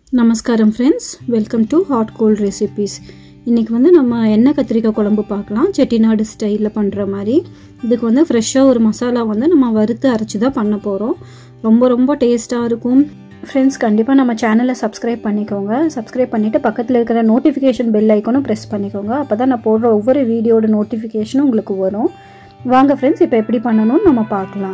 நமஸ்காரம் friends welcome to hot cold recipes இன்றைக்கி வந்து நம்ம எண்ணெய் கத்திரிக்காய் குழம்பு பார்க்கலாம் செட்டிநாடு ஸ்டைலில் பண்ணுற மாதிரி இதுக்கு வந்து ஃப்ரெஷ்ஷாக ஒரு மசாலா வந்து நம்ம வறுத்து அரைச்சி தான் பண்ண போகிறோம் ரொம்ப ரொம்ப டேஸ்ட்டாக இருக்கும் ஃப்ரெண்ட்ஸ் கண்டிப்பாக நம்ம சேனலை சப்ஸ்கிரைப் பண்ணிக்கோங்க சப்ஸ்கிரைப் பண்ணிவிட்டு பக்கத்தில் இருக்கிற நோட்டிஃபிகேஷன் பெல் ஐக்கனும் ப்ரெஸ் பண்ணிக்கோங்க அப்போ தான் நான் போடுற ஒவ்வொரு வீடியோட நோட்டிஃபிகேஷனும் உங்களுக்கு வரும் வாங்க ஃப்ரெண்ட்ஸ் இப்போ எப்படி பண்ணணும்னு நம்ம பார்க்கலாம்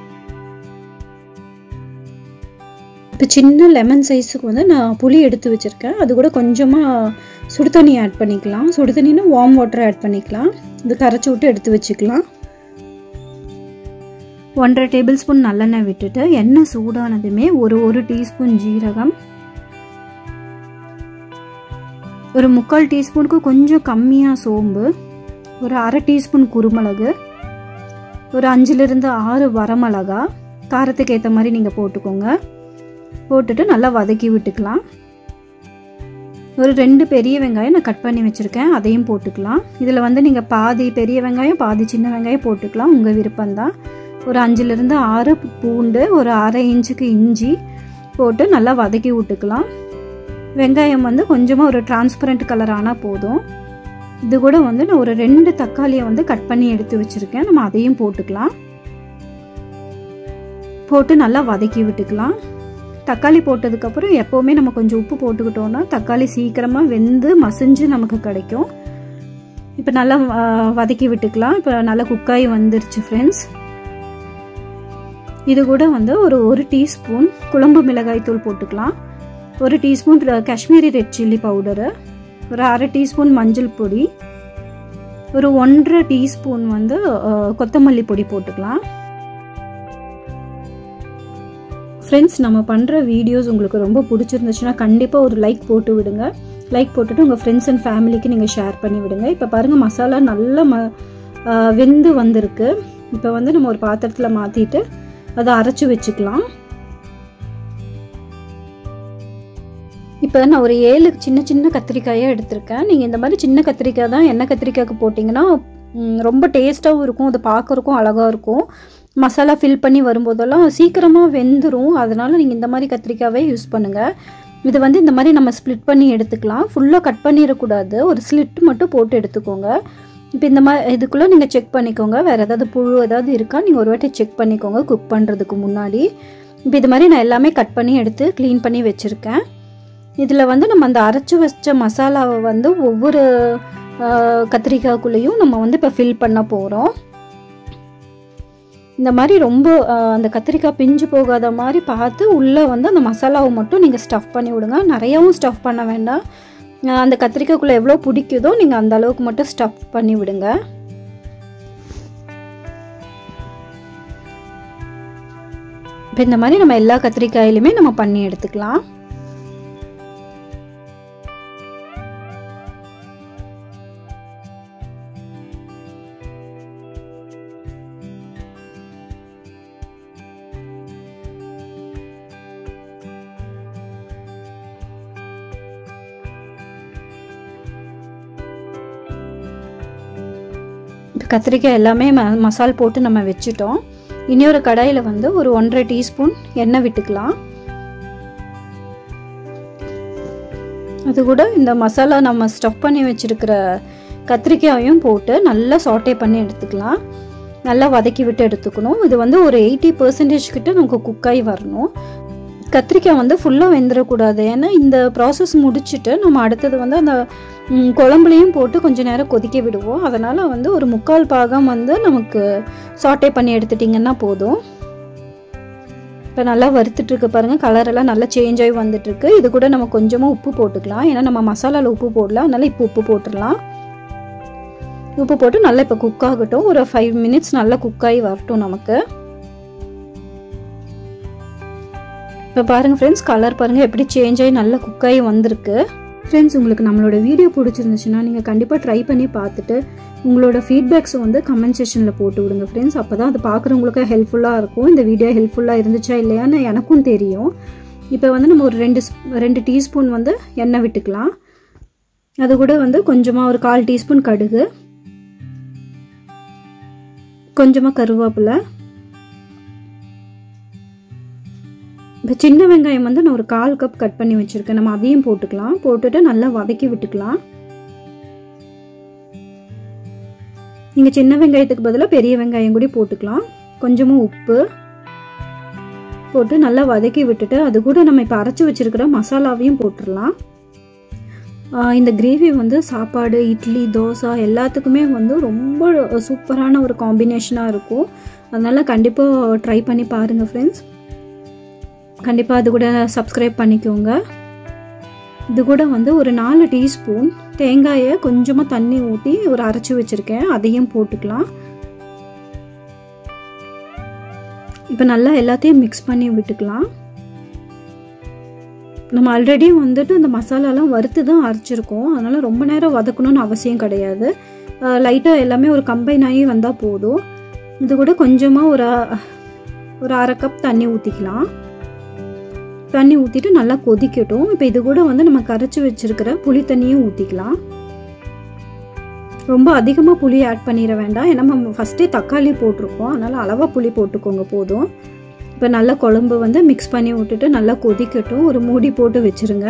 இப்போ சின்ன லெமன் சைஸுக்கு வந்து நான் புளி எடுத்து வச்சுருக்கேன் அது கூட கொஞ்சமாக சுடு தண்ணி ஆட் பண்ணிக்கலாம் சுடு தண்ணினா வார்ம் வாட்டர் ஆட் பண்ணிக்கலாம் இது கரைச்சி விட்டு எடுத்து வச்சுக்கலாம் ஒன்றரை டேபிள் ஸ்பூன் நல்லெண்ணெய் விட்டுட்டு எண்ணெய் சூடானதுமே ஒரு ஒரு டீஸ்பூன் ஜீரகம் ஒரு முக்கால் டீஸ்பூனுக்கு கொஞ்சம் கம்மியாக சோம்பு ஒரு அரை டீஸ்பூன் குருமிளகு ஒரு அஞ்சுலேருந்து ஆறு வரமிளகா காரத்துக்கு ஏற்ற மாதிரி நீங்கள் போட்டுக்கோங்க போட்டுட்டு நல்லா வதக்கி விட்டுக்கலாம் ஒரு ரெண்டு பெரிய வெங்காயம் நான் கட் பண்ணி வச்சுருக்கேன் அதையும் போட்டுக்கலாம் இதில் வந்து நீங்கள் பாதி பெரிய வெங்காயம் பாதி சின்ன வெங்காயம் போட்டுக்கலாம் உங்கள் விருப்பம்தான் ஒரு அஞ்சுலேருந்து ஆறு பூண்டு ஒரு அரை இன்ச்சுக்கு இஞ்சி போட்டு நல்லா வதக்கி விட்டுக்கலாம் வெங்காயம் வந்து கொஞ்சமாக ஒரு டிரான்ஸ்பரண்ட் கலர் ஆனால் போதும் இது கூட வந்து நான் ஒரு ரெண்டு தக்காளியை வந்து கட் பண்ணி எடுத்து வச்சுருக்கேன் நம்ம அதையும் போட்டுக்கலாம் போட்டு நல்லா வதக்கி விட்டுக்கலாம் தக்காளி போட்டதுக்கப்புறம் எப்போவுமே நம்ம கொஞ்சம் உப்பு போட்டுக்கிட்டோன்னா தக்காளி சீக்கிரமாக வெந்து மசிஞ்சு நமக்கு கிடைக்கும் இப்போ நல்லா வதக்கி விட்டுக்கலாம் இப்போ நல்லா குக்காய் வந்துருச்சு ஃப்ரெண்ட்ஸ் இது கூட வந்து ஒரு ஒரு டீஸ்பூன் குழம்பு மிளகாய் தூள் போட்டுக்கலாம் ஒரு teaspoon Kashmiri red chilli powder ஒரு அரை டீஸ்பூன் மஞ்சள் பொடி ஒரு ஒன்றரை டீஸ்பூன் வந்து கொத்தமல்லி பொடி போட்டுக்கலாம் ஃப்ரெண்ட்ஸ் நம்ம பண்ணுற வீடியோஸ் உங்களுக்கு ரொம்ப பிடிச்சிருந்துச்சுன்னா கண்டிப்பாக ஒரு லைக் போட்டு விடுங்க லைக் போட்டுட்டு உங்கள் ஃப்ரெண்ட்ஸ் அண்ட் ஃபேமிலிக்கு நீங்கள் ஷேர் பண்ணி விடுங்க இப்போ பாருங்கள் மசாலா நல்லா ம வெந்து வந்திருக்கு இப்போ வந்து நம்ம ஒரு பாத்திரத்தில் மாற்றிட்டு அதை அரைச்சி வச்சுக்கலாம் இப்போ நான் ஒரு ஏழு சின்ன சின்ன கத்திரிக்காயாக எடுத்திருக்கேன் நீங்கள் இந்த மாதிரி சின்ன கத்திரிக்காய் தான் எண்ணெய் கத்திரிக்காய்க்கு போட்டிங்கன்னா ரொம்ப டேஸ்ட்டாகவும் இருக்கும் அது பார்க்குறக்கும் அழகாக இருக்கும் மசாலா ஃபில் பண்ணி வரும்போதெல்லாம் சீக்கிரமாக வெந்துடும் அதனால் நீங்கள் இந்த மாதிரி கத்திரிக்காவே யூஸ் பண்ணுங்கள் இது வந்து இந்த மாதிரி நம்ம ஸ்ப்ளிட் பண்ணி எடுத்துக்கலாம் ஃபுல்லாக கட் பண்ணிடக்கூடாது ஒரு ஸ்லிட் மட்டும் போட்டு எடுத்துக்கோங்க இப்போ இந்த மாதிரி இதுக்குள்ளே நீங்கள் செக் பண்ணிக்கோங்க வேறு ஏதாவது புழு ஏதாவது இருக்கா நீங்கள் ஒரு வாட்டி செக் பண்ணிக்கோங்க குக் பண்ணுறதுக்கு முன்னாடி இப்போ இது மாதிரி நான் எல்லாமே கட் பண்ணி எடுத்து க்ளீன் பண்ணி வச்சுருக்கேன் இதில் வந்து நம்ம அந்த அரைச்சி வச்ச மசாலாவை வந்து ஒவ்வொரு கத்திரிக்காய்க்குள்ளேயும் நம்ம வந்து இப்போ ஃபில் பண்ண போகிறோம் இந்த மாதிரி ரொம்ப அந்த கத்திரிக்காய் பிஞ்சு போகாத மாதிரி பார்த்து உள்ளே வந்து அந்த மசாலாவை மட்டும் நீங்கள் ஸ்டஃப் பண்ணி விடுங்க நிறையாவும் ஸ்டஃப் பண்ண வேண்டாம் அந்த கத்திரிக்காய்க்குள்ளே எவ்வளோ பிடிக்குதோ நீங்கள் அந்த அளவுக்கு மட்டும் ஸ்டஃப் பண்ணி விடுங்க இப்போ இந்த மாதிரி நம்ம எல்லா கத்திரிக்காயிலுமே நம்ம பண்ணி எடுத்துக்கலாம் கத்திரிக்காய் எல்லாமே ம மசால் போட்டு நம்ம வச்சுட்டோம் இன்னொரு கடாயில் வந்து ஒரு ஒன்றரை டீஸ்பூன் எண்ணெய் விட்டுக்கலாம் அது கூட இந்த மசாலா நம்ம ஸ்டஃப் பண்ணி வச்சுருக்கிற கத்திரிக்காயும் போட்டு நல்லா சாட்டே பண்ணி எடுத்துக்கலாம் நல்லா வதக்கி விட்டு எடுத்துக்கணும் இது வந்து ஒரு எயிட்டி பர்சன்டேஜ் கிட்ட நமக்கு குக்காகி வரணும் கத்திரிக்காய் வந்து ஃபுல்லாக வெந்துடக்கூடாது ஏன்னா இந்த ப்ராசஸ் முடிச்சுட்டு நம்ம அடுத்தது வந்து அந்த குழம்புலையும் போட்டு கொஞ்சம் நேரம் கொதிக்க விடுவோம் அதனால் வந்து ஒரு முக்கால் பாகம் வந்து நமக்கு சாட்டே பண்ணி எடுத்துட்டிங்கன்னா போதும் இப்போ நல்லா வறுத்துட்ருக்கு பாருங்கள் கலரெல்லாம் நல்லா சேஞ்ச் ஆகி வந்துட்டுருக்கு இது கூட நம்ம கொஞ்சமாக உப்பு போட்டுக்கலாம் ஏன்னா நம்ம மசாலாவில் உப்பு போடலாம் அதனால் இப்போ உப்பு போட்டுடலாம் உப்பு போட்டு நல்லா இப்போ குக் ஆகட்டும் ஒரு ஃபைவ் மினிட்ஸ் நல்லா குக் ஆகி வரட்டும் நமக்கு இப்போ பாருங்கள் ஃப்ரெண்ட்ஸ் கலர் பாருங்கள் எப்படி சேஞ்ச் ஆகி நல்லா குக் ஆகி வந்திருக்கு ஃப்ரெண்ட்ஸ் உங்களுக்கு நம்மளோட வீடியோ பிடிச்சிருந்துச்சுன்னா நீங்கள் கண்டிப்பாக ட்ரை பண்ணி பார்த்துட்டு உங்களோட ஃபீட்பேக்ஸை வந்து கமெண்ட் செஷனில் போட்டு விடுங்க ஃப்ரெண்ட்ஸ் அப்போ தான் அது பார்க்குறவங்களுக்கு ஹெல்ப்ஃபுல்லாக இருக்கும் இந்த வீடியோ ஹெல்ப்ஃபுல்லாக இருந்துச்சா இல்லையான்னு எனக்கும் தெரியும் இப்போ வந்து நம்ம ஒரு ரெண்டு ரெண்டு டீஸ்பூன் வந்து எண்ணெய் விட்டுக்கலாம் அது கூட வந்து கொஞ்சமாக ஒரு கால் டீஸ்பூன் கடுகு கொஞ்சமாக கருவேப்பிலை இப்போ சின்ன வெங்காயம் வந்து நான் ஒரு கால் கப் கட் பண்ணி வச்சுருக்கேன் நம்ம அதையும் போட்டுக்கலாம் போட்டுட்டு நல்லா வதக்கி விட்டுக்கலாம் நீங்கள் சின்ன வெங்காயத்துக்கு பதிலாக பெரிய வெங்காயம் கூட போட்டுக்கலாம் கொஞ்சமாக உப்பு போட்டு நல்லா வதக்கி விட்டுட்டு அது கூட நம்ம இப்போ அரைச்சி வச்சுருக்கிற மசாலாவையும் போட்டுடலாம் இந்த கிரேவி வந்து சாப்பாடு இட்லி தோசை எல்லாத்துக்குமே வந்து ரொம்ப சூப்பரான ஒரு காம்பினேஷனாக இருக்கும் அதனால் கண்டிப்பாக ட்ரை பண்ணி பாருங்கள் ஃப்ரெண்ட்ஸ் கண்டிப்பாக அது கூட சப்ஸ்கிரைப் பண்ணிக்கோங்க இது கூட வந்து ஒரு நாலு டீஸ்பூன் தேங்காயை கொஞ்சமாக தண்ணி ஊற்றி ஒரு அரைச்சி வச்சுருக்கேன் அதையும் போட்டுக்கலாம் இப்போ நல்லா எல்லாத்தையும் மிக்ஸ் பண்ணி விட்டுக்கலாம் நம்ம ஆல்ரெடி வந்துட்டு இந்த மசாலாலாம் வறுத்து தான் அரைச்சிருக்கோம் அதனால் ரொம்ப நேரம் வதக்கணும்னு அவசியம் கிடையாது லைட்டாக எல்லாமே ஒரு கம்பைன் ஆகி வந்தால் போதும் இது கூட கொஞ்சமாக ஒரு ஒரு அரை கப் தண்ணி ஊற்றிக்கலாம் தண்ணி ஊற்றிட்டு நல்லா கொதிக்கட்டும் இப்போ இது கூட வந்து நம்ம கரைச்சி வச்சுருக்கிற புளி தண்ணியும் ஊற்றிக்கலாம் ரொம்ப அதிகமாக புளி ஆட் பண்ணிட வேண்டாம் ஏன்னா நம்ம ஃபஸ்ட்டே தக்காளி போட்டிருக்கோம் அதனால் அளவாக புளி போட்டுக்கோங்க போதும் இப்போ நல்லா குழம்பு வந்து மிக்ஸ் பண்ணி விட்டுட்டு நல்லா கொதிக்கட்டும் ஒரு மூடி போட்டு வச்சுருங்க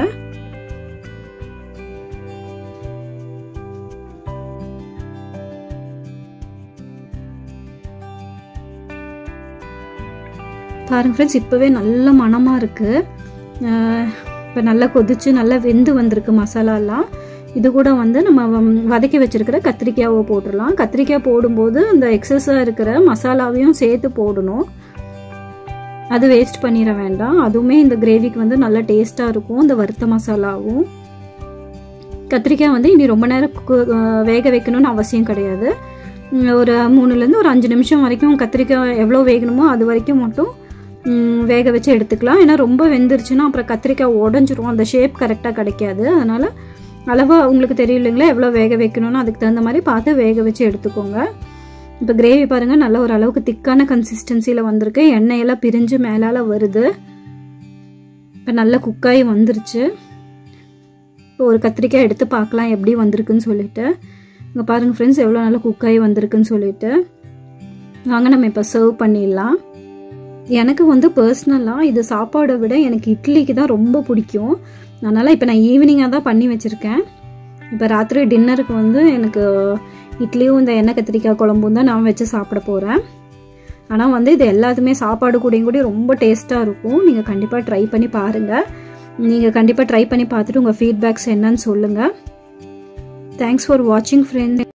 பாருங்க ஃப்ரெண்ட்ஸ் இப்போவே நல்ல மணமாக இருக்குது இப்போ நல்லா கொதிச்சு நல்லா வெந்து வந்திருக்கு மசாலாலாம் இது கூட வந்து நம்ம வதக்கி வச்சுருக்கிற கத்திரிக்காயை போட்டுடலாம் கத்திரிக்காய் போடும்போது அந்த எக்ஸஸாக இருக்கிற மசாலாவையும் சேர்த்து போடணும் அது வேஸ்ட் பண்ணிட வேண்டாம் அதுவுமே இந்த கிரேவிக்கு வந்து நல்லா டேஸ்ட்டாக இருக்கும் இந்த வறுத்த மசாலாவும் கத்திரிக்காய் வந்து இனி ரொம்ப நேரம் வேக வைக்கணும்னு அவசியம் கிடையாது ஒரு மூணுலேருந்து ஒரு அஞ்சு நிமிஷம் வரைக்கும் கத்திரிக்காய் எவ்வளோ வேகணுமோ அது வரைக்கும் மட்டும் வேக வச்சு எடுத்துக்கலாம் ஏன்னா ரொம்ப வெந்துருச்சுன்னா அப்புறம் கத்திரிக்காய் உடஞ்சிரும் அந்த ஷேப் கரெக்டாக கிடைக்காது அதனால் அளவாக உங்களுக்கு தெரியும் இல்லைங்களா எவ்வளோ வேக வைக்கணும்னு அதுக்கு தகுந்த மாதிரி பார்த்து வேக வச்சு எடுத்துக்கோங்க இப்போ கிரேவி பாருங்கள் நல்ல ஒரு அளவுக்கு திக்கான கன்சிஸ்டன்சியில் வந்திருக்கு எண்ணெயெல்லாம் பிரிஞ்சு மேலால் வருது இப்போ நல்லா குக்காகி வந்துருச்சு இப்போ ஒரு கத்திரிக்காய் எடுத்து பார்க்கலாம் எப்படி வந்திருக்குன்னு சொல்லிட்டு இங்கே பாருங்கள் ஃப்ரெண்ட்ஸ் எவ்வளோ நல்லா குக்காகி வந்திருக்குன்னு சொல்லிட்டு வாங்க நம்ம இப்போ சர்வ் பண்ணிடலாம் எனக்கு வந்து பர்சனலாக இது சாப்பாடை விட எனக்கு இட்லிக்கு தான் ரொம்ப பிடிக்கும் அதனால் இப்போ நான் ஈவினிங்காக தான் பண்ணி வச்சுருக்கேன் இப்போ ராத்திரி டின்னருக்கு வந்து எனக்கு இட்லியும் இந்த எண்ணெய் கத்திரிக்காய் குழம்பும் தான் நான் வச்சு சாப்பிட போகிறேன் ஆனால் வந்து இது எல்லாத்துமே சாப்பாடு கூடயும் கூட ரொம்ப டேஸ்ட்டாக இருக்கும் நீங்கள் கண்டிப்பாக ட்ரை பண்ணி பாருங்கள் நீங்கள் கண்டிப்பாக ட்ரை பண்ணி பார்த்துட்டு உங்கள் ஃபீட்பேக்ஸ் என்னன்னு சொல்லுங்கள் தேங்க்ஸ் ஃபார் வாட்சிங் ஃப்ரெண்ட்